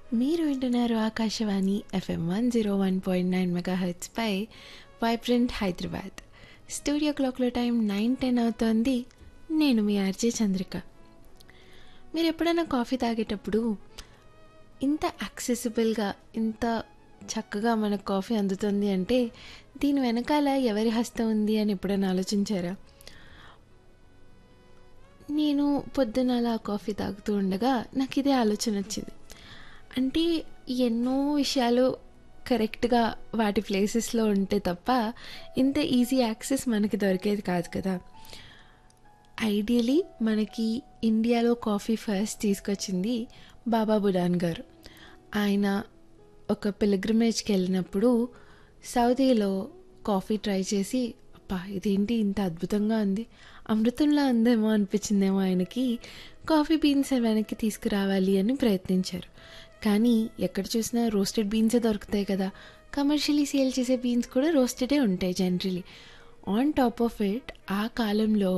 మీరు వింటున్నారు Akashvani FM one zero one point nine mega పై వైబ్రెంట్ హైదరాబాద్ స్టూడియో క్లాక్లో టైం నైన్ టెన్ అవుతోంది నేను మీ ఆర్జే చంద్రిక మీరు ఎప్పుడైనా కాఫీ తాగేటప్పుడు ఇంత యాక్సెసిబుల్గా ఇంత చక్కగా మనకు కాఫీ అందుతుంది అంటే దీని వెనకాల ఎవరి హస్తం ఉంది అని ఎప్పుడైనా ఆలోచించారా నేను పొద్దున అలా కాఫీ తాగుతూ ఉండగా నాకు ఇదే ఆలోచన వచ్చింది అంటే ఎన్నో విషయాలు కరెక్ట్గా వాటి ప్లేసెస్లో ఉంటే తప్ప ఇంత ఈజీ యాక్సెస్ మనకి దొరికేది కాదు కదా ఐడియలీ మనకి ఇండియాలో కాఫీ ఫస్ట్ తీసుకొచ్చింది బాబా బుడాన్ గారు ఆయన ఒక పిలిగ్రిమేజ్కి వెళ్ళినప్పుడు సౌదీలో కాఫీ ట్రై చేసి అబ్బా ఇదేంటి ఇంత అద్భుతంగా ఉంది అమృతంలా ఉందేమో అనిపించిందేమో ఆయనకి కాఫీ బీన్స్ వెనక్కి తీసుకురావాలి అని ప్రయత్నించారు కానీ ఎక్కడ చూసినా రోస్టెడ్ బీన్సే దొరుకుతాయి కదా కమర్షియలీ సేల్ చేసే బీన్స్ కూడా రోస్టెడే ఉంటాయి generally on top of it ఆ కాలంలో